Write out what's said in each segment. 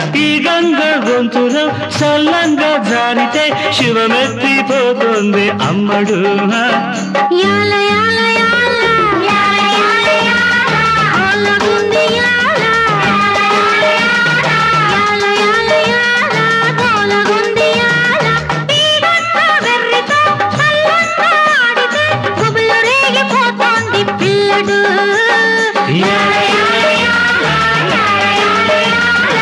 ఈ గంగ గొంతులో సల్లంగా జారితే శివమెత్తిపోతుంది అమ్మడు యాల యాల యాల యాల యాల యాల ఆలగుంది యాల యాల యాల యాల ఆలగుంది యాల పీడొత్త వెర్రితో చల్లంగా ఆడితే గుబులు రేగిపోతోంది పిల్లడు యాల యాల యాల, యాల యాల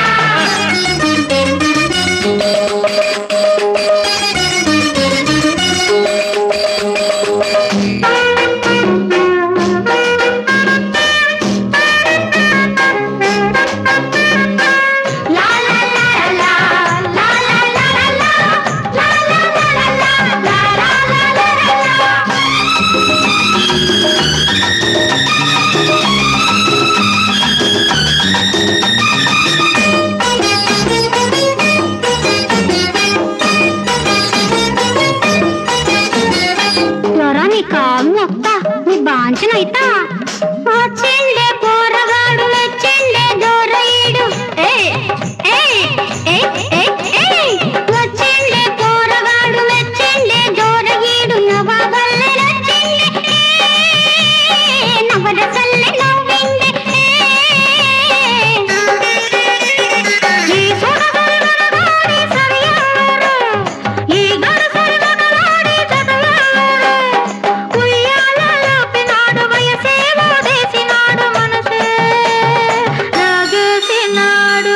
La la la la la la la la la la la la la la la la la జ్వరానిక మొక్క నీ బాంచనైతా వచ్చిండే పోరగాడు వచ్చిండే దూరయుడు వచ్చిండే పోరగాడు వచ్చిండే దూరయుడు నవాబల్లె వచ్చిండే నవర సల్లె నవ్విండే ఈ సొరగొరగొరగొరి సరియారు ఈ గరసరి మగవాడి జతవారు ఉయ్యాలలో పినాడు వయసే ఓదేసినాడు మనసే లాగేసినాడు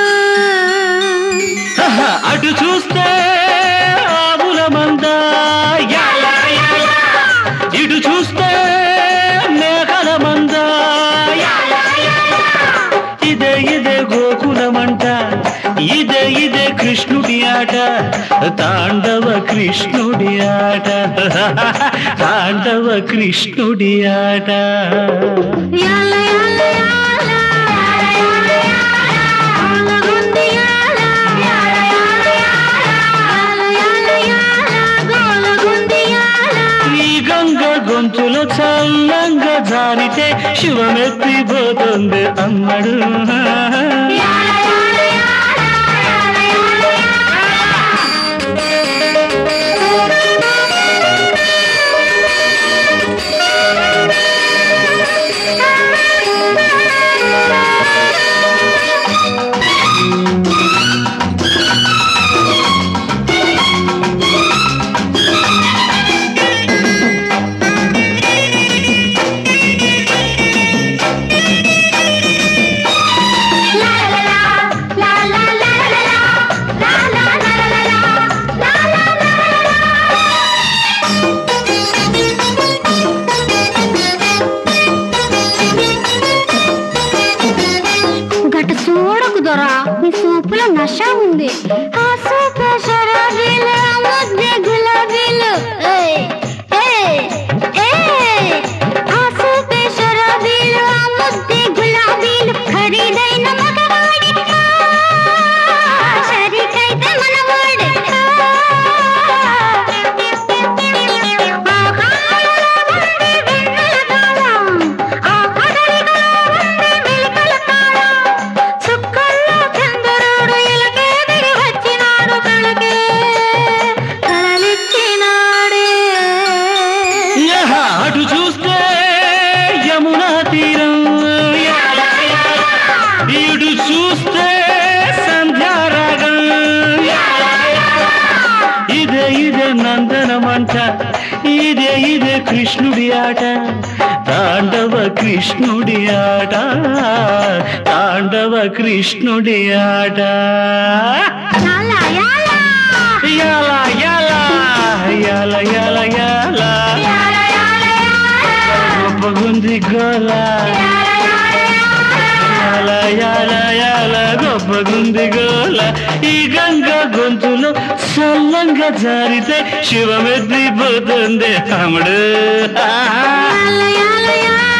ఆహా, అటు చూస్తే ఆవుల మంద యాల యాల. ఇటు చూస్తే మేఘల మంద యాల యాల. ఇదే ఇదే గోకులమంట ఇదే ఇదే కృష్ణుడి ఆట తాండవ కృష్ణుడి ఆట తాండవ కృష్ణుడి ఆట యాల యాల యాల యాల యాల ఆలగుంది యాల యాల యాల యాల యాల యాల గోలగుంది యాల ఈ గంగ గొంతులో చల్లంగా జారితే శివమెత్తిపోతుంది అమ్మడు యాల యాల యాల యాల గట చూడకు దొరా నీ సూపులో నష ఉంది ఆ సూపు షరాబీలు ఆ ముద్దే గులాబీలు ఏయ్, ఏయ్, ఏయ్. ఆ సూపే షరాబీలు ఆ ముద్దే గులాబీలు ఖరీదైన మగవాడి ఆ, షరీకైతే మనవాడు ఆ కాళ్ళలో ఉండే వెన్నెల తాళం, ఆ కదలికలో ఉండే మెలికల తాళం. చుక్కల్లో చంద్రుడు ఇలకే దిగి వచ్చినాడు కళకే కలలిచ్చినాడే యహ, అటు చూస్తే యమునా తీరం యాల యాల. ఇటు చూస్తే సంధ్యారాగం యాల యాల. ఇదే ఇదే నందనమంట ఇదే ఇదే కృష్ణుడి ఆట తాండవ కృష్ణుడి ఆట తాండవ కృష్ణుడి ఆట యాల యాల యాల యాల యాల యాల యాల యాల యాల యాల గొప్పగుంది గోల యాల యాల యాల గొప్పగుంది గోల ఈ గంగ గొంతులో సల్లంగా జారితే శివమెత్తిపోతుంది అమ్ముడు యాల యాల యాల